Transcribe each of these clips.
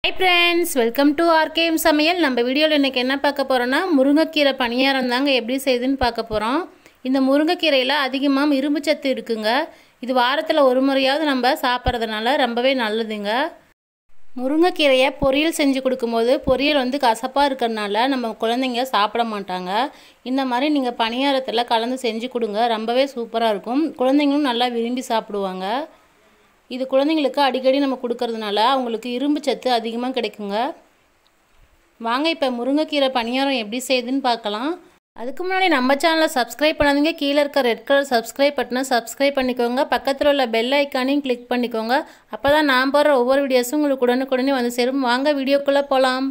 high friends welcome to RKM சமையல் நம்ம வீடியோவில் இன்றைக்கி என்ன பார்க்க போகிறோன்னா முருங்கைக்கீரை பணியாரம் தாங்க எப்படி செய்யுதுன்னு பார்க்க போகிறோம் இந்த முருங்கைக்கீரையில் அதிகமாக இரும்பு சத்து இருக்குங்க இது வாரத்தில் ஒரு முறையாவது நம்ம சாப்பிட்றதுனால ரொம்பவே நல்லதுங்க முருங்கைக்கீரையை பொரியல் செஞ்சு கொடுக்கும்போது பொரியல் வந்து கசப்பாக இருக்கிறதுனால நம்ம குழந்தைங்க சாப்பிட மாட்டாங்க இந்த மாதிரி நீங்கள் பணியாரத்தில் கலந்து செஞ்சு கொடுங்க ரொம்பவே சூப்பராக இருக்கும் குழந்தைங்களும் நல்லா விரும்பி சாப்பிடுவாங்க இது குழந்தைங்களுக்கு அடிக்கடி நம்ம கொடுக்கறதுனால அவங்களுக்கு இரும்பு சத்து அதிகமாக கிடைக்குங்க வாங்க இப்போ முருங்கைக்கீரை பணியாரம் எப்படி செய்யுதுன்னு பார்க்கலாம் அதுக்கு முன்னாடி நம்ம சேனலை சப்ஸ்கிரைப் பண்ணாதீங்க கீழே இருக்க ரெட் கலர் சப்ஸ்கிரைப் பட்டனை சப்ஸ்கிரைப் பண்ணிக்கோங்க பக்கத்தில் உள்ள பெல் ஐக்கானையும் கிளிக் பண்ணிக்கோங்க அப்போ தான் நான் போடுற ஒவ்வொரு வீடியோஸும் உங்களுக்கு உடனுக்குடனே வந்து சேரும் வாங்க வீடியோக்குள்ளே போகலாம்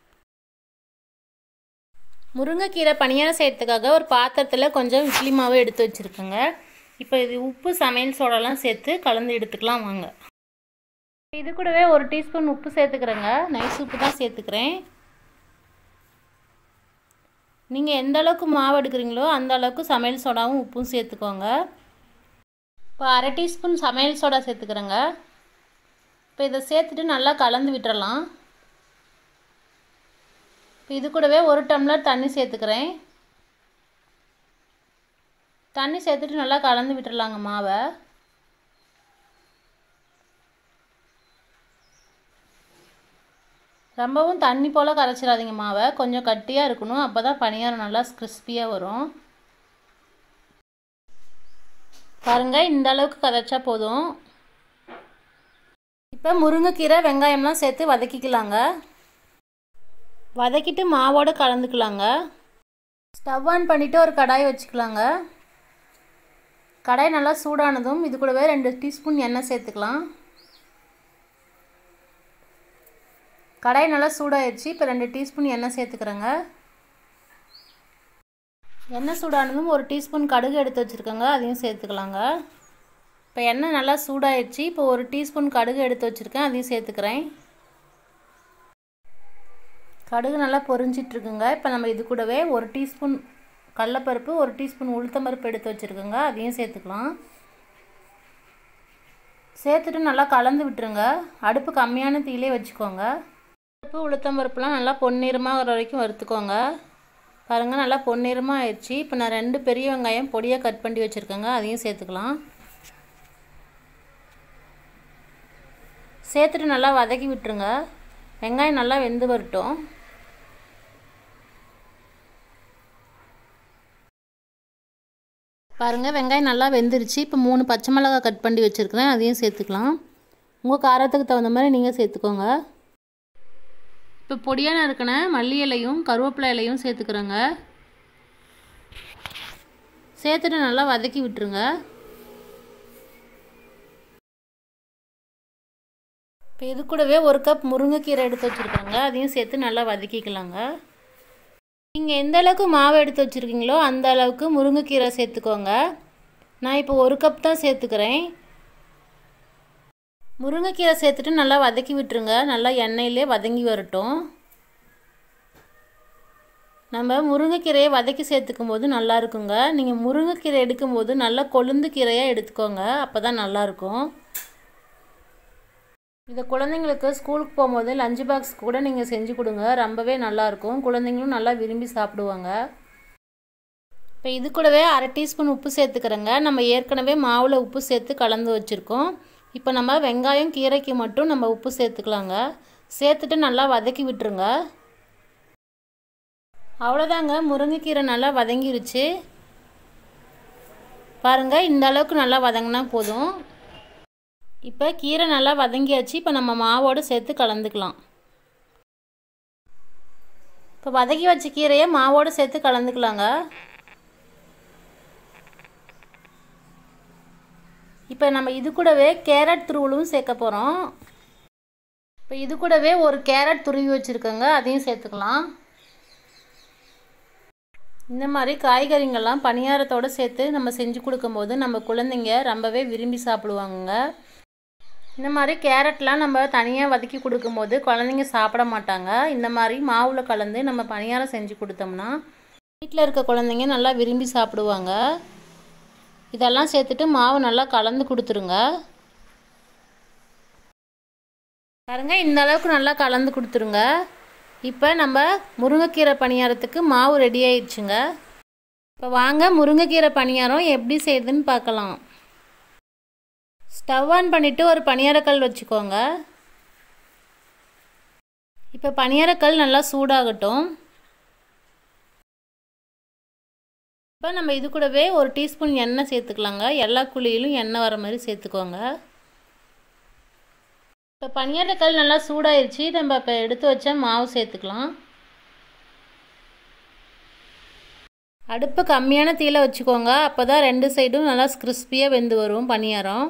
முருங்கைக்கீரை பணியாரம் செய்யறதுக்காக ஒரு பாத்திரத்தில் கொஞ்சம் இட்லி மாவு எடுத்து வச்சுருக்கேங்க இப்போ இது உப்பு சமையல் சோடாலாம் சேர்த்து கலந்து எடுத்துக்கலாம் வாங்க இது கூடவே ஒரு டீஸ்பூன் உப்பு சேர்த்துக்கிறேங்க நைஸ் உப்பு தான் சேர்த்துக்கிறேன் நீங்கள் எந்த அளவுக்கு மாவு எடுக்கிறீங்களோ அந்த அளவுக்கு சமையல் சோடாவும் உப்பும் சேர்த்துக்கோங்க இப்போ அரை டீஸ்பூன் சமையல் சோடா சேர்த்துக்கிறேங்க இப்போ இதை சேர்த்துட்டு நல்லா கலந்து விட்டுறலாம் இப்போ இது கூடவே ஒரு டம்ளர் தண்ணி சேர்த்துக்கிறேன் தண்ணி சேர்த்துட்டு நல்லா கலந்து விட்டுறலாங்க மாவை ரொம்பவும் தண்ணி போல் கரைச்சிடாதீங்க மாவை கொஞ்சம் கட்டியாக இருக்கணும் அப்போ தான் பணியாரம் நல்லா கிறிஸ்பியாக வரும் பாருங்கள் இந்த அளவுக்கு கரைச்சா போதும் இப்போ முருங்கைக்கீரை வெங்காயம்லாம் சேர்த்து வதக்கிக்கலாங்க வதக்கிட்டு மாவோடு கலந்துக்கலாங்க ஸ்டவ் ஆன் பண்ணிவிட்டு ஒரு கடாய் வச்சுக்கலாங்க கடாய் நல்லா சூடானதும் இது கூடவே ரெண்டு டீஸ்பூன் எண்ணெய் சேர்த்துக்கலாம் கடாய் நல்லா சூடாயிடுச்சு இப்போ ரெண்டு டீஸ்பூன் எண்ணெய் சேர்த்துக்கிறேங்க எண்ணெய் சூடானதும் ஒரு டீஸ்பூன் கடுகு எடுத்து வச்சுருக்கேங்க அதையும் சேர்த்துக்கலாங்க இப்போ எண்ணெய் நல்லா சூடாயிடுச்சு இப்போ ஒரு டீஸ்பூன் கடுகு எடுத்து வச்சுருக்கேன் அதையும் சேர்த்துக்கிறேன் கடுகு நல்லா பொரிஞ்சிட்ருக்குங்க இப்போ நம்ம இது கூடவே ஒரு டீஸ்பூன் கடலப்பருப்பு ஒரு டீஸ்பூன் உளுத்தம்பருப்பு எடுத்து வச்சுருக்கோங்க அதையும் சேர்த்துக்கலாம் சேர்த்துட்டு நல்லா கலந்து விட்டுருங்க அடுப்பு கம்மியான தீயிலே வச்சுக்கோங்க பருப்பு உளுத்தம்பருப்புலாம் நல்லா பொன்னிறமாக வர வரைக்கும் வறுத்துக்கோங்க பாருங்கள் நல்லா பொன்னிறமாக ஆயிடுச்சு இப்போ நான் ரெண்டு பெரிய வெங்காயம் பொடியாக கட் பண்ணி வச்சுருக்கேங்க அதையும் சேர்த்துக்கலாம் சேர்த்துட்டு நல்லா வதக்கி விட்டுருங்க வெங்காயம் நல்லா வெந்து வரட்டும் பாருங்கள் வெங்காயம் நல்லா வெந்துருச்சு இப்போ மூணு பச்சை மிளகா கட் பண்ணி வச்சுருக்கிறேன் அதையும் சேர்த்துக்கலாம் உங்கள் காரத்துக்கு தகுந்த மாதிரி நீங்கள் சேர்த்துக்கோங்க இப்போ பொடியான நறுக்கின மல்லி இலையும் கருவேப்பிலை இலையும் சேர்த்துக்கிறேங்க சேர்த்துட்டு நல்லா வதக்கி விட்டுருங்க இப்போ இது கூடவே ஒரு கப் முருங்கைக்கீரை எடுத்து வச்சுருக்கேங்க அதையும் சேர்த்து நல்லா வதக்கிக்கலாங்க நீங்கள் எந்த அளவுக்கு மாவு எடுத்து வச்சுருக்கீங்களோ அந்த அளவுக்கு முருங்கைக்கீரை சேர்த்துக்கோங்க நான் இப்போ ஒரு கப் தான் சேர்த்துக்கிறேன் முருங்கைக்கீரை சேர்த்துட்டு நல்லா வதக்கி விட்டுருங்க நல்லா எண்ணெயிலே வதங்கி வரட்டும் நம்ம முருங்கைக்கீரையை வதக்கி சேர்த்துக்கும் போது நல்லா இருக்குங்க நீங்கள் முருங்கைக்கீரை எடுக்கும்போது நல்லா கொழுந்து கீரையாக எடுத்துக்கோங்க அப்போ தான் நல்லாயிருக்கும் இதை குழந்தைங்களுக்கு ஸ்கூலுக்கு போகும்போது லஞ்ச் பாக்ஸ் கூட நீங்கள் செஞ்சு கொடுங்க ரொம்பவே நல்லாயிருக்கும் குழந்தைங்களும் நல்லா விரும்பி சாப்பிடுவாங்க இப்போ இது கூடவே அரை டீஸ்பூன் உப்பு சேர்த்துக்கிறேங்க நம்ம ஏற்கனவே மாவில் உப்பு சேர்த்து கலந்து வச்சுருக்கோம் இப்போ நம்ம வெங்காயம் கீரைக்கு மட்டும் நம்ம உப்பு சேர்த்துக்கலாங்க சேர்த்துட்டு நல்லா வதக்கி விட்டுருங்க அவ்வளோதாங்க முருங்கைக்கீரை நல்லா வதங்கிருச்சு பாருங்கள் இந்த அளவுக்கு நல்லா வதங்கினா போதும் இப்போ கீரை நல்லா வதங்கியாச்சு இப்போ நம்ம மாவோடு சேர்த்து கலந்துக்கலாம் இப்போ வதக்கி வச்ச கீரையை மாவோடு சேர்த்து கலந்துக்கலாங்க இப்போ நம்ம இது கூடவே கேரட் துருவலும் சேர்க்க போகிறோம் இப்போ இது கூடவே ஒரு கேரட் துருவி வச்சுருக்கோங்க அதையும் சேர்த்துக்கலாம் இந்த மாதிரி காய்கறிங்கள்லாம் பணியாரத்தோடு சேர்த்து நம்ம செஞ்சு கொடுக்கும்போது நம்ம குழந்தைங்க ரொம்பவே விரும்பி சாப்பிடுவாங்க இந்த மாதிரி கேரட்லாம் நம்ம தனியாக வதக்கி கொடுக்கும்போது குழந்தைங்க சாப்பிட மாட்டாங்க இந்த மாதிரி மாவில் கலந்து நம்ம பணியாரம் செஞ்சு கொடுத்தோம்னா வீட்டில் இருக்க குழந்தைங்க நல்லா விரும்பி சாப்பிடுவாங்க இதெல்லாம் சேர்த்துட்டு மாவு நல்லா கலந்து கொடுத்துருங்க பாருங்க இந்த அளவுக்கு நல்லா கலந்து கொடுத்துருங்க இப்போ நம்ம முருங்கைக்கீரை பணியாரத்துக்கு மாவு ரெடி ஆயிடுச்சுங்க இப்போ வாங்க முருங்கைக்கீரை பணியாரம் எப்படி செய்யுதுன்னு பார்க்கலாம் ஸ்டவ் ஆன் பண்ணிவிட்டு ஒரு பணியாரக்கல் வச்சுக்கோங்க இப்போ பணியாரக்கல் நல்லா சூடாகட்டும் இப்போ நம்ம இது கூடவே ஒரு டீஸ்பூன் எண்ணெய் சேர்த்துக்கலாங்க எல்லா குழியிலும் எண்ணெய் வர மாதிரி சேர்த்துக்கோங்க இப்போ பணியாரக்கல் நல்லா சூடாயிருச்சு நம்ம இப்போ எடுத்து வச்ச மாவு சேர்த்துக்கலாம் அடுப்பு கம்மியான தீயில வச்சுக்கோங்க அப்போ தான் ரெண்டு சைடும் நல்லா கிறிஸ்பியாக வெந்து வரும் பணியாரம்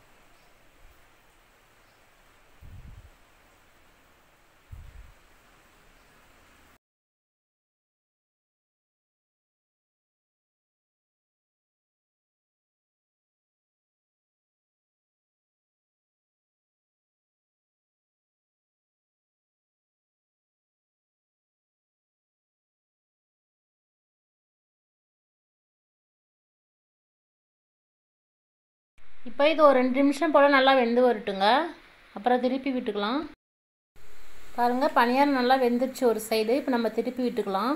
இப்போ இது ஒரு ரெண்டு நிமிஷம் போல் நல்லா வெந்து வரட்டுங்க அப்புறம் திருப்பி விட்டுக்கலாம் பாருங்கள் பனியாரம் நல்லா வெந்துருச்சு ஒரு சைடு இப்போ நம்ம திருப்பி விட்டுக்கலாம்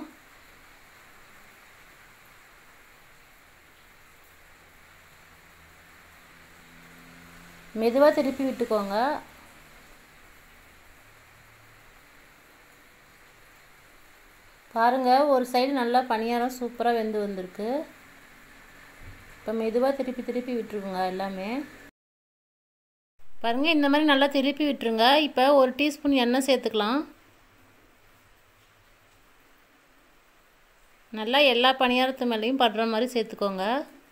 மெதுவாக திருப்பி விட்டுக்கோங்க பாருங்கள் ஒரு சைடு நல்லா பனியாரம் சூப்பராக வெந்து வந்திருக்கு இப்போ மெதுவாக திருப்பி திருப்பி விட்டுருங்க எல்லாமே பாருங்கள் இந்த மாதிரி நல்லா திருப்பி விட்டுருங்க இப்போ ஒரு டீஸ்பூன் எண்ணெய் சேர்த்துக்கலாம் நல்லா எல்லா பணியாரத்து மேலேயும் படுற மாதிரி சேர்த்துக்கோங்க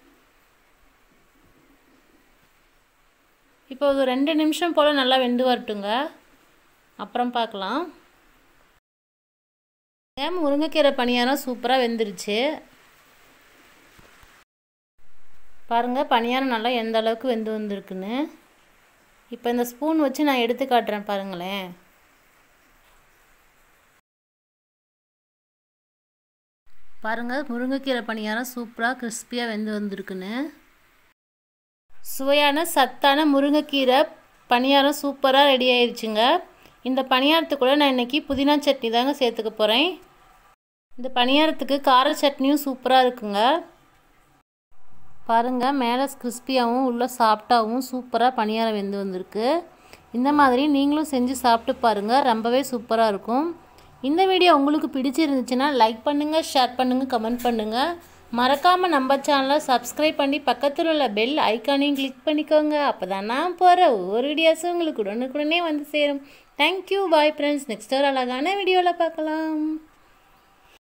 இப்போ ஒரு ரெண்டு நிமிஷம் போல் நல்லா வெந்து வரட்டுங்க அப்புறம் பார்க்கலாம் முருங்கைக்கீரை பணியாரம் சூப்பராக வெந்துருச்சு பாருங்கள் பணியாரம் நல்லா எந்த அளவுக்கு வெந்து வந்திருக்குன்னு இப்போ இந்த ஸ்பூன் வச்சு நான் எடுத்து காட்டுறேன் பாருங்களேன் பாருங்கள் முருங்கைக்கீரை பணியாரம் சூப்பராக கிறிஸ்பியாக வெந்து வந்திருக்குன்னு சுவையான சத்தான முருங்கைக்கீரை பணியாரம் சூப்பராக ரெடி ஆயிடுச்சுங்க இந்த பணியாரத்துக்குள்ள நான் இன்றைக்கி புதினா சட்னி தாங்க சேர்த்துக்க போகிறேன் இந்த பணியாரத்துக்கு கார சட்னியும் சூப்பராக இருக்குங்க பாருங்கள் மேலே கிறிஸ்பியாகவும் உள்ள சாஃப்டாகவும் சூப்பராக பணியாரம் வெந்து வந்திருக்கு இந்த மாதிரி நீங்களும் செஞ்சு சாப்பிட்டு பாருங்கள் ரொம்பவே சூப்பராக இருக்கும் இந்த வீடியோ உங்களுக்கு பிடிச்சிருந்துச்சுன்னா லைக் பண்ணுங்கள் ஷேர் பண்ணுங்கள் கமெண்ட் பண்ணுங்கள் மறக்காமல் நம்ம சேனலை சப்ஸ்கிரைப் பண்ணி பக்கத்தில் உள்ள பெல் ஐக்கானையும் கிளிக் பண்ணிக்கோங்க அப்போ தான் நான் போகிற ஒவ்வொரு வீடியோஸும் உங்களுக்கு உடனுக்குடனே வந்து சேரும் தேங்க்யூ பாய் ஃப்ரெண்ட்ஸ் நெக்ஸ்ட் ஒரு அழகான வீடியோவில் பார்க்கலாம்